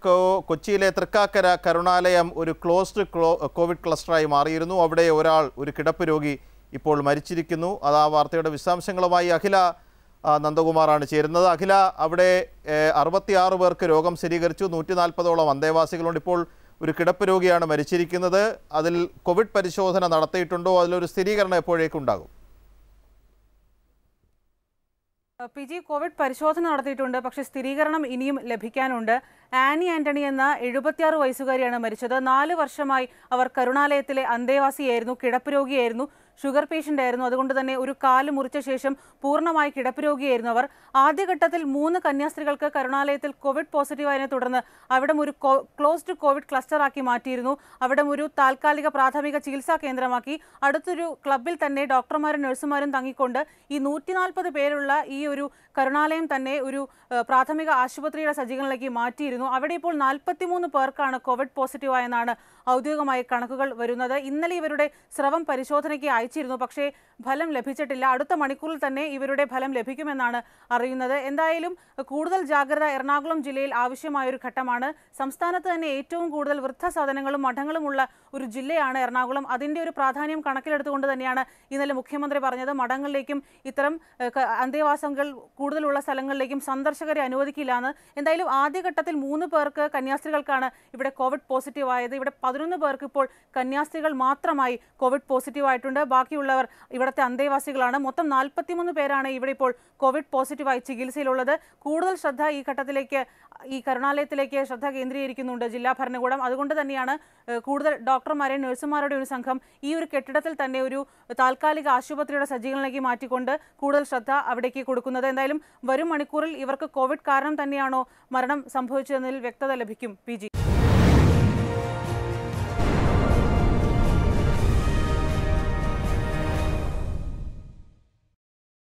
കോ- കൊച്ചിയിലെ തൃക്കാക്കര കരുണാലയം ഒരു ക്ലോസ്ഡ് ക്ലോ കോവിഡ് ക്ലസ്റ്ററായി മാറിയിരുന്നു അവിടെ ഒരാൾ ഒരു കിടപ്പ് രോഗി ഇപ്പോൾ മരിച്ചിരിക്കുന്നു അത് ആ വാർത്തയുടെ വിശദാംശങ്ങളുമായി അഖില ആ, നന്ദകുമാറാണ് ചേരുന്നത് അഖില അവിടെ ഏഹ്, അറുപത്തിയാറ് പേർക്ക് രോഗം സ്ഥിരീകരിച്ചു നൂറ്റി നാൽപ്പതോളം അന്തേവാസികളുണ്ട് ഇപ്പോൾ ഒരു കിടപ്പ് രോഗിയാണ് മരിച്ചിരിക്കുന്നത് അതിൽ കോവിഡ് പരിശോധന നടത്തിയിട്ടുണ്ടോ അതിലൊരു സ്ഥിരീകരണം എപ്പോഴേക്കുണ്ടാകും പി ജി കോവിഡ് പരിശോധന നടത്തിയിട്ടുണ്ട് പക്ഷേ സ്ഥിരീകരണം ഇനിയും ലഭിക്കാനുണ്ട് ആനി ആന്റണി എന്ന എഴുപത്തിയാറ് വയസ്സുകാരിയാണ് മരിച്ചത് നാല് വർഷമായി അവർ കരുണാലയത്തിലെ അന്തേവാസിയായിരുന്നു കിടപ്പ് രോഗിയായിരുന്നു ഷുഗർ പേഷ്യൻ്റ് ആയിരുന്നു അതുകൊണ്ട് തന്നെ ഒരു കാല് മുറിച്ച ശേഷം പൂർണ്ണമായി കിടപ്പ് രോഗിയായിരുന്നു അവർ ആദ്യഘട്ടത്തിൽ മൂന്ന് കന്യാസ്ത്രീകൾക്ക് കരുണാലയത്തിൽ കോവിഡ് പോസിറ്റീവായതിനെ തുടർന്ന് അവിടം ഒരു കോ- ക്ലോസ്ഡ് കോവിഡ് ക്ലസ്റ്റർ ആക്കി മാറ്റിയിരുന്നു അവിടം ഒരു താൽക്കാലിക പ്രാഥമിക ചികിത്സാ കേന്ദ്രമാക്കി അടുത്തൊരു ക്ലബിൽ തന്നെ ഡോക്ടർമാരും നഴ്സുമാരും തങ്ങിക്കൊണ്ട് ഈ നൂറ്റി നാൽപ്പത് പേരുള്ള ഈ ഒരു കരുണാലയം തന്നെ ഒരു ഏഹ്, പ്രാഥമിക ആശുപത്രിയുടെ സജ്ജീകരണത്തിലേക്ക് മാറ്റിയിരുന്നു അവിടെ ഇപ്പോൾ നാൽപ്പത്തിമൂന്ന് പേർക്കാണ് കോവിഡ് പോസിറ്റീവായെന്നാണ് ഔദ്യോഗികമായി കണക്കുകൾ വരുന്നത് ഇന്നലെ ഇവരുടെ സ്രവം പരിശോധനയ്ക്ക് അയച്ചിരുന്നു പക്ഷേ ഫലം ലഭിച്ചിട്ടില്ല അടുത്ത മണിക്കൂറിൽ തന്നെ ഇവരുടെ ഫലം ലഭിക്കുമെന്നാണ് അറിയുന്നത് എന്തായാലും കൂടുതൽ ജാഗ്രത എറണാകുളം ജില്ലയിൽ ആവശ്യമായ ഒരു ഘട്ടമാണ് സംസ്ഥാനത്ത് തന്നെ ഏറ്റവും കൂടുതൽ വൃദ്ധസദനങ്ങളും മഠങ്ങളുമുള്ള ഒരു ജില്ലയാണ് എറണാകുളം അതിന്റെ ഒരു പ്രാധാന്യം കണക്കിലെടുത്തുകൊണ്ട് തന്നെയാണ് ഇന്നലെ മുഖ്യമന്ത്രി പറഞ്ഞത് മഠങ്ങളിലേക്കും ഇത്തരം ഏഹ്, ക- അന്തേവാസങ്ങൾ കൂടുതലുള്ള സ്ഥലങ്ങളിലേക്കും സന്ദർശകരെ അനുവദിക്കില്ല എന്ന് എന്തായാലും ആദ്യഘട്ടത്തിൽ മൂന്ന് പേർക്ക് കന്യാസ്ത്രീകൾക്കാണ് ഇവിടെ കോവിഡ് പോസിറ്റീവ് ആയത് ഇവിടെ പതിനൊന്ന് പേർക്ക് ഇപ്പോൾ കന്യാസ്ത്രീകൾ മാത്രമായി കോവിഡ് പോസിറ്റീവ് ആയിട്ടുണ്ട് ബാക്കിയുള്ളവർ ഇവിടുത്തെ അന്തേവാസികളാണ് മൊത്തം നാൽപ്പത്തിമൂന്ന് പേരാണ് ഇവിടെ ഇപ്പോൾ കോവിഡ് പോസിറ്റീവായി ചികിത്സയിലുള്ളത് കൂടുതൽ ശ്രദ്ധ ഈ ഘട്ടത്തിലേക്ക് ഈ കരുണാലയത്തിലേക്ക് ശ്രദ്ധ കേന്ദ്രീകരിക്കുന്നുണ്ട് ജില്ലാ ഭരണകൂടം അതുകൊണ്ട് തന്നെയാണ് ഏഹ്, കൂടുതൽ ഡോക്ടർമാരെയും നഴ്സുമാരുടെ ഒരു സംഘം ഈ ഒരു കെട്ടിടത്തിൽ തന്നെ ഒരു താൽക്കാലിക ആശുപത്രിയുടെ സജ്ജീകരണത്തിലേക്ക് മാറ്റിക്കൊണ്ട് കൂടുതൽ ശ്രദ്ധ അവിടേക്ക് കൊടുക്കുന്നത് എന്തായാലും വരും മണിക്കൂറിൽ ഇവർക്ക് കോവിഡ് കാരണം തന്നെയാണോ മരണം സംഭവിച്ചതെന്നതിൽ വ്യക്തത ലഭിക്കും പി ജി